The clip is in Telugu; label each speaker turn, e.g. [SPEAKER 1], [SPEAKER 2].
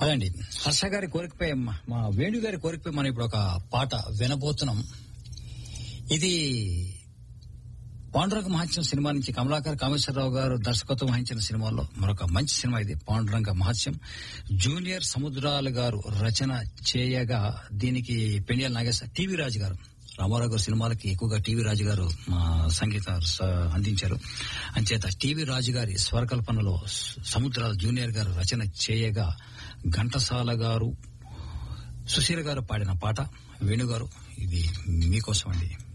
[SPEAKER 1] అదండి హర్ష గారి కోరికపై మ- మా వేణు గారి కోరికపై మనం ఇప్పుడు ఒక పాట వినబోతున్నాం ఇది పాండురంగ మహత్యం సినిమా నుంచి కమలాకర్ కామేశ్వరరావు గారు దర్శకత్వం వహించిన సినిమాలో మరొక మంచి సినిమా ఇది పాండురంగ మహత్యం జూనియర్ సముద్రాలు గారు రచన చేయగా దీనికి పెండియల్ నాగేశ్వర టీవీ రాజు గారు రామారావు గారు సినిమాలకి ఎక్కువగా టీవీ రాజు గారు మా సంగీత స- అందించారు అంచేత టీవీ రాజు గారి స్వరకల్పనలో స- సముద్రాల జూనియర్ గారు రచన చేయగా ఘంటసాల గారు సుశీల గారు పాడిన పాట వేణుగారు ఇది మీకోసం అండి